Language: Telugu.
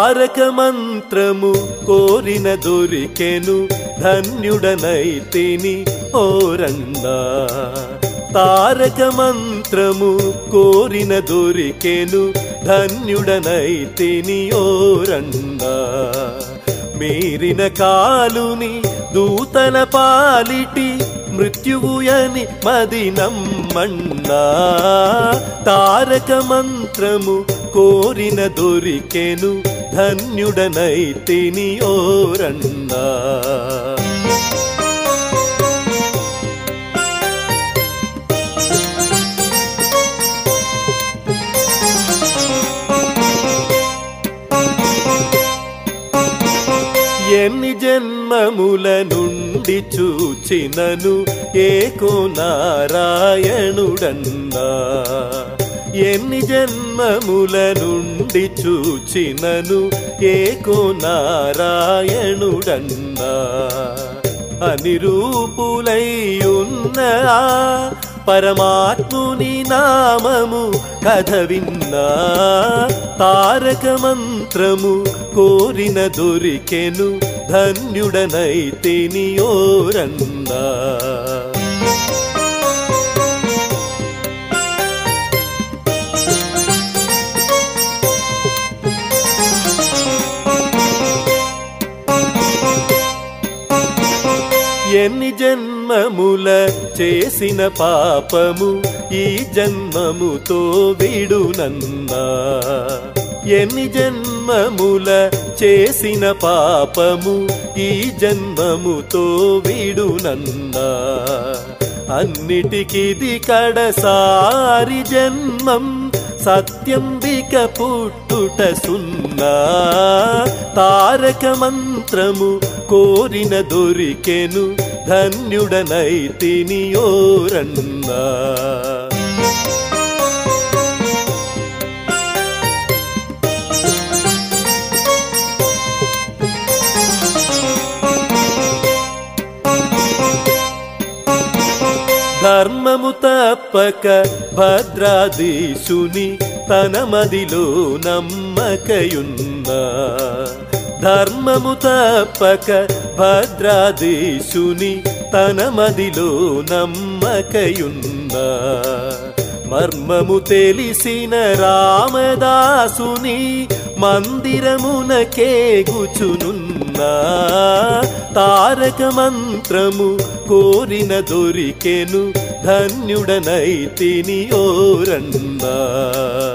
తారక మంత్రము కోరిన దొరికెను ధన్యుడనైతిని ఓరన్నా తారక మంత్రము కోరిన దొరికెను ధన్యుడనైతిని ఓరన్నా మీరిన కాలుని దూతల పాలిటి మృత్యువుయని మది నమ్మన్నా తారక మంత్రము కోరిన దొరికెను ధన్యుడనైతిని ఓరన్నా ఎన్ని జన్మముల నుండి చూచినను ఏకో నారాయణుడన్నా ఎన్ని జన్మముల నుండి చూచినను ఏకో నారాయణుడన్నా అనిరూపులైయున్న ఆ పరమాత్ముని నామము కథ విన్నా తారక మంత్రము కోరిన దొరికెను ధన్యుడనైతిని ఓరన్నా ఎన్ని జన్మముల చేసిన పాపము ఈ జన్మముతో విడునన్నా ఎన్ని జన్మముల చేసిన పాపము ఈ జన్మముతో విడునన్నా అన్నిటికిది కడసారి జన్మం సత్యం దిక పుట్టుట సున్నా తారక మంత్రము కోరిన దొరికెను ధన్యుడనైతిని ఓరన్నా ధర్మము తప్పక భద్రాదీశుని తన మదిలో నమ్మకయున్నా ధర్మము తప్పక భద్రాదీశుని తన మదిలో నమ్మకయున్నా మర్మము తెలిసిన రామదాసుని మందిరమునకేగుచునున్నా తారక మంత్రము కోరిన దొరికెను ధన్యుడనైతిని ఓరన్నా